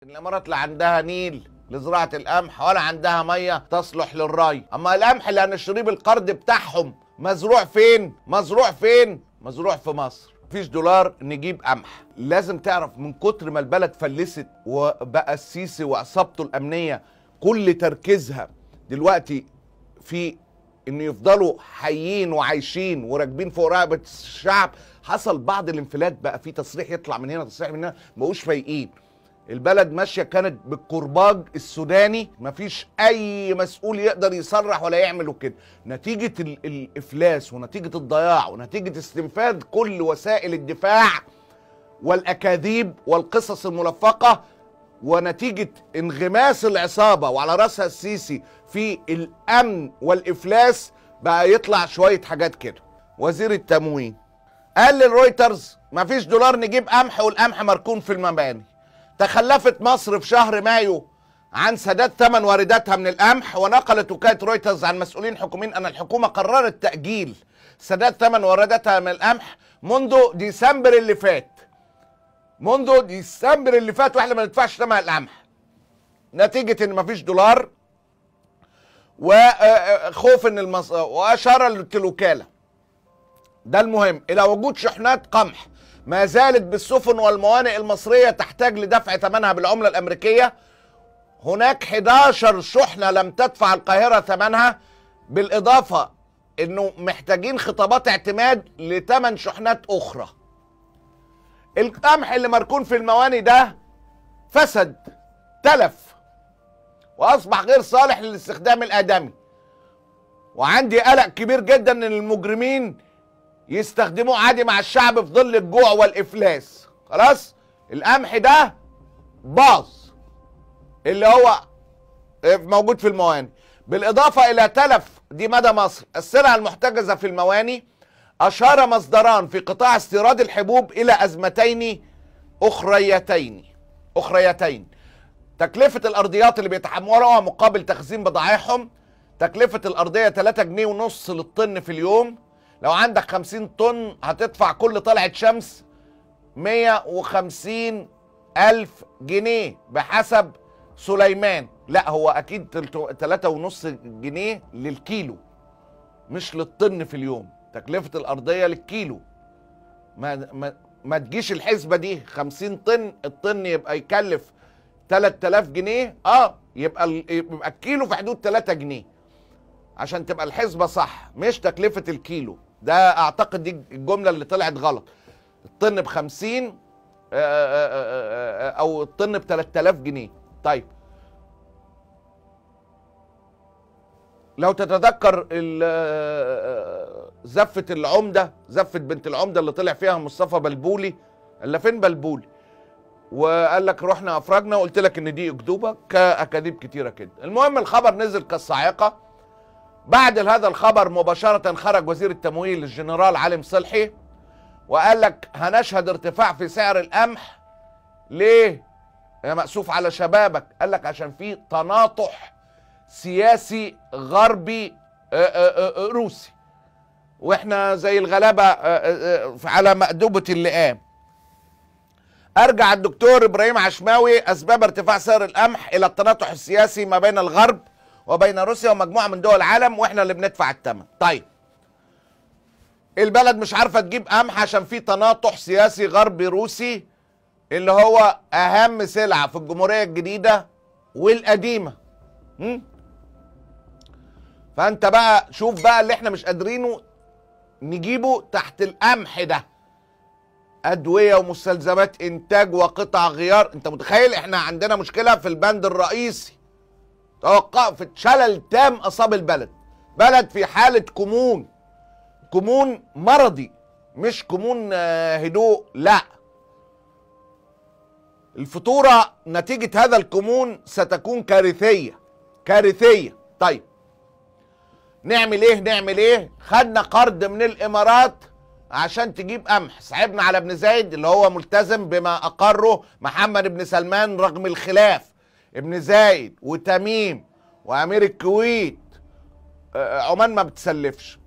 الامارات لا عندها نيل لزراعه القمح ولا عندها ميه تصلح للري اما القمح اللي هنشتريه بالقرض بتاعهم مزروع فين مزروع فين مزروع في مصر مفيش دولار نجيب قمح لازم تعرف من كتر ما البلد فلست وبقى السيسي وعصابته الامنيه كل تركيزها دلوقتي في ان يفضلوا حيين وعايشين وراكبين فوق رقبه الشعب حصل بعض الانفلات بقى في تصريح يطلع من هنا تصريح من هنا ما بقوش فايقين البلد ماشيه كانت بالكرباج السوداني مفيش اي مسؤول يقدر يصرح ولا يعمل كده نتيجه ال- الافلاس ونتيجه الضياع ونتيجه استنفاذ كل وسائل الدفاع والاكاذيب والقصص الملفقه ونتيجه انغماس العصابه وعلى راسها السيسي في الامن والافلاس بقى يطلع شويه حاجات كده وزير التموين قال للرويترز مفيش دولار نجيب قمح والقمح مركون في المباني تخلفت مصر في شهر مايو عن سداد ثمن وارداتها من القمح ونقلت وكاله رويترز عن مسؤولين حكوميين ان الحكومه قررت تاجيل سداد ثمن وارداتها من القمح منذ ديسمبر اللي فات منذ ديسمبر اللي فات واحنا ما ندفعش ثمن القمح نتيجه ان مفيش دولار وخوف ان المص... واشار الوكاله ده المهم الى وجود شحنات قمح ما زالت بالسفن والموانئ المصريه تحتاج لدفع ثمنها بالعمله الامريكيه هناك 11 شحنه لم تدفع القاهره ثمنها بالاضافه انه محتاجين خطابات اعتماد لثمان شحنات اخرى القمح اللي مركون في المواني ده فسد تلف واصبح غير صالح للاستخدام الادمي وعندي قلق كبير جدا ان المجرمين يستخدموه عادي مع الشعب في ظل الجوع والافلاس خلاص القمح ده باظ اللي هو موجود في المواني بالاضافه الى تلف دي مدى مصر السلع المحتجزه في المواني اشار مصدران في قطاع استيراد الحبوب الى ازمتين اخريتين اخريتين تكلفه الارضيات اللي بيتحملوها مقابل تخزين بضائعهم تكلفه الارضيه 3 جنيه ونص للطن في اليوم لو عندك 50 طن هتدفع كل طلعه شمس 150 ألف جنيه بحسب سليمان لا هو أكيد تلتو- تلاتة ونص جنيه للكيلو مش للطن في اليوم تكلفة الأرضية للكيلو ما, ما, ما تجيش الحسبة دي 50 طن الطن يبقى يكلف 3000 جنيه اه يبقى ال- يبقى الكيلو في حدود 3 جنيه عشان تبقى الحسبة صح مش تكلفة الكيلو ده اعتقد دي الجملة اللي طلعت غلط الطن ب 50 او الطن ب 3000 جنيه طيب لو تتذكر ال- زفة العمدة زفة بنت العمدة اللي طلع فيها مصطفى بلبولي الا فين بلبولي وقال لك رحنا افرجنا وقلت لك ان دي اكذوبه كاكاذيب كتيره كده المهم الخبر نزل كالصاعقه بعد هذا الخبر مباشره خرج وزير التمويل الجنرال علي مصلحي وقال لك هنشهد ارتفاع في سعر القمح ليه يا مأسوف على شبابك قال لك عشان في تناطح سياسي غربي آه، آه، آه، روسي واحنا زي الغلابه آه، آه، آه، على مأدبة اللئام ارجع الدكتور ابراهيم عشماوي اسباب ارتفاع سعر القمح الى التناطح السياسي ما بين الغرب وبين روسيا ومجموعه من دول العالم واحنا اللي بندفع الثمن طيب البلد مش عارفه تجيب قمح عشان في تناطح سياسي غربي روسي اللي هو اهم سلعه في الجمهوريه الجديده والقديمه م? فانت بقى شوف بقى اللي احنا مش قادرينه نجيبه تحت القمح ده ادويه ومستلزمات انتاج وقطع غيار انت متخيل احنا عندنا مشكله في البند الرئيسي توقع في شلل تام اصاب البلد بلد في حاله كمون كمون مرضي مش كمون آه، هدوء لا الفطوره نتيجه هذا الكمون ستكون كارثيه كارثيه طيب نعمل ايه نعمل ايه خدنا قرض من الامارات عشان تجيب قمح صعبنا على ابن زايد اللي هو ملتزم بما اقره محمد بن سلمان رغم الخلاف ابن زايد وتميم وامير الكويت آه، عمان ما بتسلفش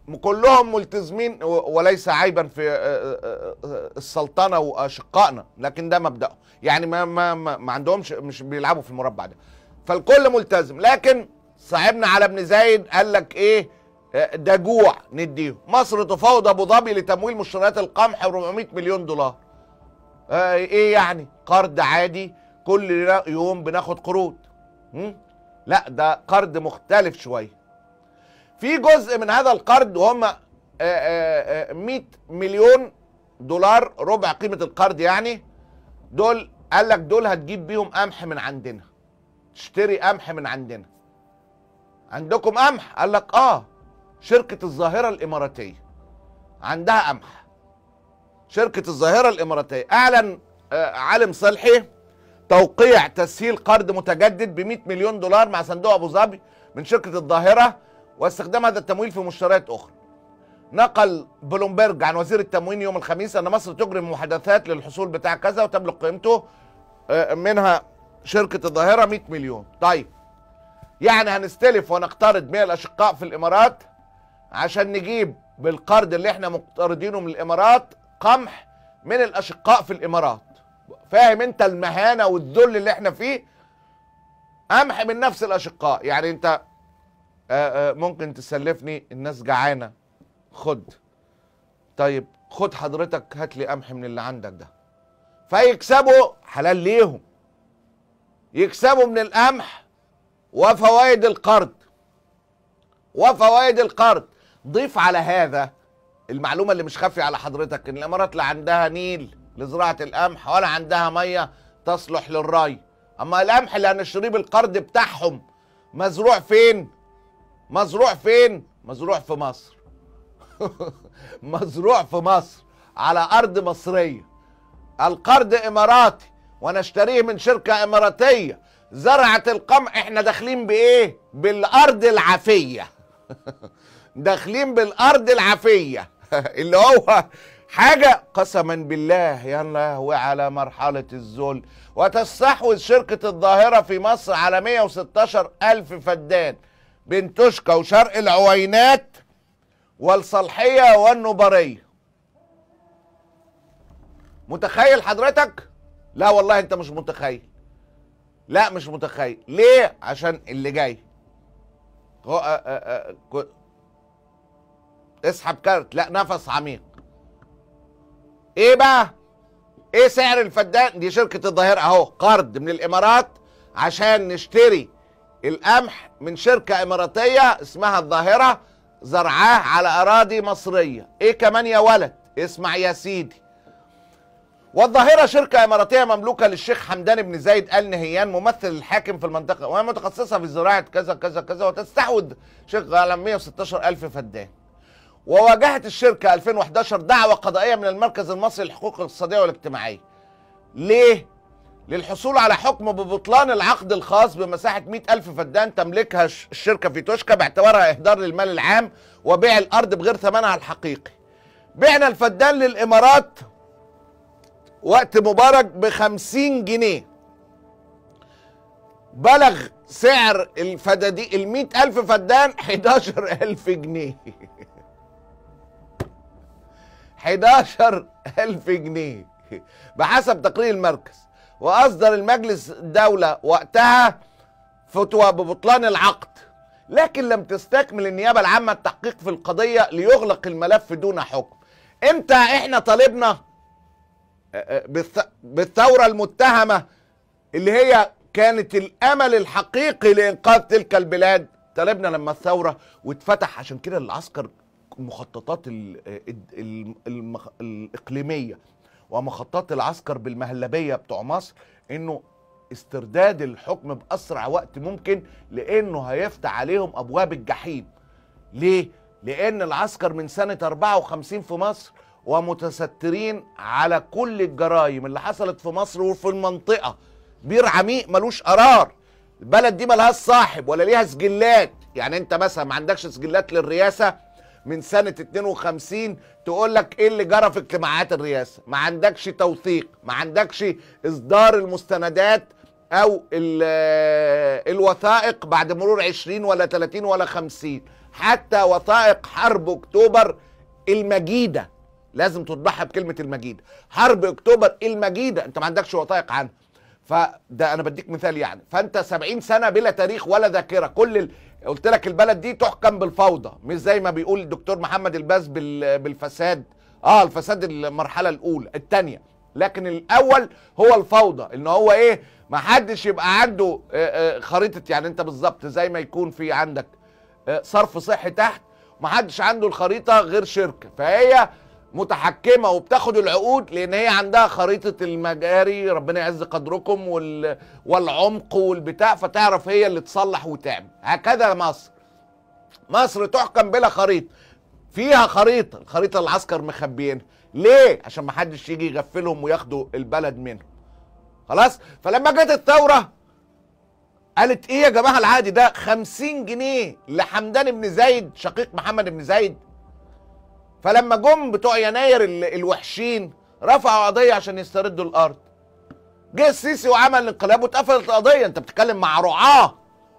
كلهم ملتزمين و- وليس عيبا في آه، آه، آه، السلطنه واشقائنا لكن ده مبدأه يعني ما ما ما, ما عندهمش مش بيلعبوا في المربع ده فالكل ملتزم لكن صاحبنا على ابن زايد قال لك ايه آه، ده جوع نديه مصر تفاوض ابو ظبي لتمويل مشتريات القمح 400 مليون دولار آه، ايه يعني قرض عادي كل يوم بناخد قروض م? لا ده قرض مختلف شويه في جزء من هذا القرض وهم آه، آه، آه، 100 مليون دولار ربع قيمة القرض يعني دول قال لك دول هتجيب بيهم قمح من عندنا تشتري قمح من عندنا عندكم قمح قال لك اه شركة الظاهرة الإماراتية عندها قمح شركة الظاهرة الإماراتية أعلن آه، عالم صلحي توقيع تسهيل قرض متجدد ب 100 مليون دولار مع صندوق ابو ظبي من شركه الظاهره واستخدام هذا التمويل في مشتريات اخرى. نقل بلومبرج عن وزير التموين يوم الخميس ان مصر تجري محادثات للحصول بتاع كذا وتبلغ قيمته آه، منها شركه الظاهره 100 مليون. طيب يعني هنستلف ونقترض من الاشقاء في الامارات عشان نجيب بالقرض اللي احنا مقترضينه من الامارات قمح من الاشقاء في الامارات. فاهم انت المهانه والذل اللي احنا فيه قمح من نفس الاشقاء يعني انت آه، آه، ممكن تسلفني الناس جعانه خد طيب خد حضرتك هات لي قمح من اللي عندك ده فيكسبوا حلال ليهم يكسبوا من القمح وفوائد القرض وفوائد القرض ضيف على هذا المعلومه اللي مش خافيه على حضرتك ان الامارات لا عندها نيل لزراعه القمح ولا عندها ميه تصلح للري اما القمح اللي هنشتريه بالقرض بتاعهم مزروع فين مزروع فين مزروع في مصر مزروع في مصر على ارض مصريه القرض اماراتي ونشتريه من شركه اماراتيه زرعت القمح احنا داخلين بايه بالارض العافيه داخلين بالارض العافيه اللي هو حاجه قسما بالله يا لهوي على مرحله الذل وتستحوذ شركه الظاهره في مصر على 116 الف فدان بين توشكا وشرق العوينات والصلحيه والنبريه متخيل حضرتك لا والله انت مش متخيل لا مش متخيل ليه عشان اللي جاي هو آه، آه، آه، كو- اسحب كارت لا نفس عميق ايه بقى ايه سعر الفدان دي شركة الظاهرة اهو قرض من الامارات عشان نشتري القمح من شركة اماراتية اسمها الظاهرة زرعاه على اراضي مصرية ايه كمان يا ولد اسمع يا سيدي والظاهرة شركة إماراتية مملوكة للشيخ حمدان بن زايد آل نهيان ممثل الحاكم في المنطقة وهي متخصصة في زراعة كذا كذا كذا وتستحوذ شركة على 116 ألف فدان وواجهت الشركة 2011 دعوة قضائية من المركز المصري للحقوق الاقتصادية والاجتماعية ليه؟ للحصول على حكم ببطلان العقد الخاص بمساحة 100 ألف فدان تملكها ش- الشركة في توشكا باعتبارها إهدار للمال العام وبيع الأرض بغير ثمنها الحقيقي بعنا الفدان للإمارات وقت مبارك ب 50 جنيه بلغ سعر الفدادي ال 100 ألف فدان 11 ألف جنيه 11 ألف جنيه بحسب تقرير المركز وأصدر المجلس الدولة وقتها فتوى ببطلان العقد لكن لم تستكمل النيابة العامة التحقيق في القضية ليغلق الملف دون حكم امتى احنا طالبنا بالث- بالثورة المتهمة اللي هي كانت الأمل الحقيقي لإنقاذ تلك البلاد طلبنا لما الثورة واتفتح عشان كده العسكر المخططات ال- ال- المخ- الإقليمية ومخططات العسكر بالمهلبية بتوع مصر إنه استرداد الحكم بأسرع وقت ممكن لأنه هيفتح عليهم أبواب الجحيم ليه؟ لأن العسكر من سنة 54 في مصر ومتسترين على كل الجرائم اللي حصلت في مصر وفي المنطقة بير عميق ملوش قرار البلد دي ملهاش صاحب ولا ليها سجلات يعني انت مثلا ما عندكش سجلات للرئاسة من سنة 52 تقول لك ايه اللي جرى في اجتماعات الرئاسة ما عندكش توثيق ما عندكش اصدار المستندات او ال- الوثائق بعد مرور 20 ولا 30 ولا 50 حتى وثائق حرب اكتوبر المجيده لازم تضحى بكلمه المجيده حرب اكتوبر المجيده انت ما عندكش وثائق عنها فده انا بديك مثال يعني فانت 70 سنه بلا تاريخ ولا ذاكره كل ال... قلت لك البلد دي تحكم بالفوضى مش زي ما بيقول الدكتور محمد الباز بال... بالفساد اه الفساد المرحله الاولى الثانيه لكن الاول هو الفوضى ان هو ايه ما حدش يبقى عنده آه، آه، خريطه يعني انت بالظبط زي ما يكون في عندك آه، صرف صحي تحت ما حدش عنده الخريطه غير شركه فهي متحكمه وبتاخد العقود لان هي عندها خريطه المجاري ربنا يعز قدركم وال... والعمق والبتاع فتعرف هي اللي تصلح وتعمل هكذا مصر مصر تحكم بلا خريطه فيها خريطه الخريطه العسكر مخبيينها ليه عشان ما حدش يجي يغفلهم وياخدوا البلد منهم خلاص فلما جت الثوره قالت ايه يا جماعه العادي ده 50 جنيه لحمدان بن زايد شقيق محمد بن زايد فلما جم بتوع يناير ال- الوحشين رفعوا قضيه عشان يستردوا الارض جه السيسي وعمل الانقلاب واتقفلت القضيه انت بتتكلم مع رعاه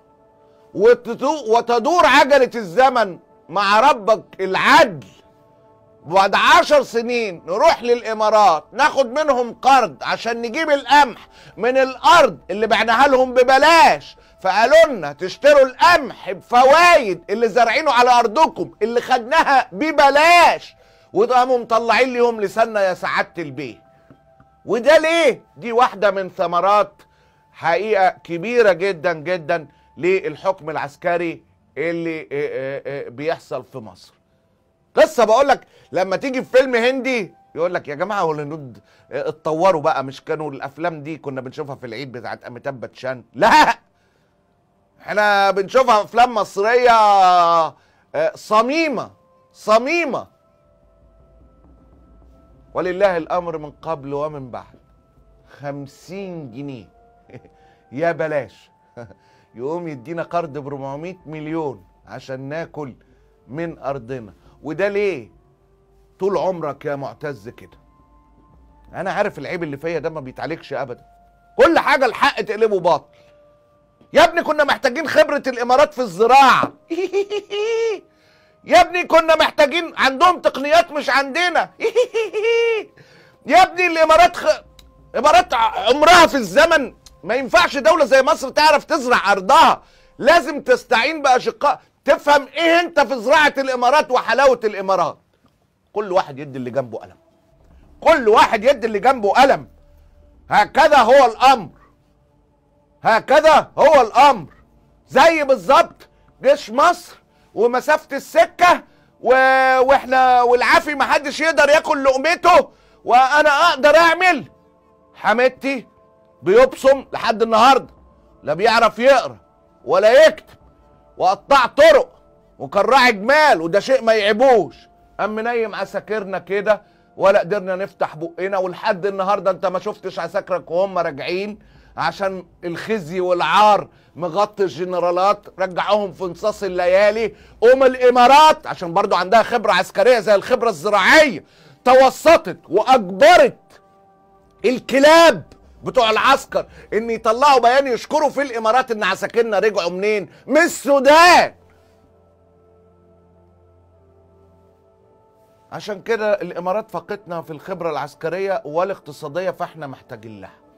وتدو- وتدور عجله الزمن مع ربك العدل بعد عشر سنين نروح للامارات ناخد منهم قرض عشان نجيب القمح من الارض اللي بعناها لهم ببلاش فقالوا لنا تشتروا القمح بفوايد اللي زارعينه على ارضكم اللي خدناها ببلاش وقاموا مطلعين ليهم لساننا يا سعاده البيه وده ليه دي واحده من ثمرات حقيقه كبيره جدا جدا للحكم العسكري اللي آه، آه، آه، بيحصل في مصر قصه بقول لك لما تيجي في فيلم هندي يقول لك يا جماعه هو الهنود اه، اتطوروا بقى مش كانوا الافلام دي كنا بنشوفها في العيد بتاعت اميتاب باتشان لا احنا بنشوفها افلام مصريه اه، صميمه صميمه ولله الامر من قبل ومن بعد خمسين جنيه يا بلاش يقوم يدينا قرض ب 400 مليون عشان ناكل من ارضنا وده ليه طول عمرك يا معتز كده انا عارف العيب اللي فيا ده ما بيتعالجش ابدا كل حاجه الحق تقلبه باطل يا ابني كنا محتاجين خبره الامارات في الزراعه يا ابني كنا محتاجين عندهم تقنيات مش عندنا يا ابني الامارات خ... الامارات عمرها في الزمن ما ينفعش دوله زي مصر تعرف تزرع ارضها لازم تستعين باشقاء تفهم ايه انت في زراعه الامارات وحلاوه الامارات كل واحد يدي اللي جنبه قلم كل واحد يدي اللي جنبه قلم هكذا هو الامر هكذا هو الامر زي بالظبط جيش مصر ومسافه السكه و... واحنا والعافي ما حدش يقدر ياكل لقمته وانا اقدر اعمل حماتي بيبصم لحد النهارده لا بيعرف يقرا ولا يكتب وقطع طرق وكان راعي جمال وده شيء ما يعيبوش قام منيم عساكرنا كده ولا قدرنا نفتح بقنا ولحد النهارده انت ما شفتش عساكرك وهم راجعين عشان الخزي والعار مغطي الجنرالات رجعوهم في نصاص الليالي قوم الامارات عشان برضو عندها خبره عسكريه زي الخبره الزراعيه توسطت واجبرت الكلاب بتوع العسكر ان يطلعوا بيان يشكروا في الامارات ان عساكرنا رجعوا منين من السودان عشان كده الامارات فقدنا في الخبره العسكريه والاقتصاديه فاحنا محتاجين لها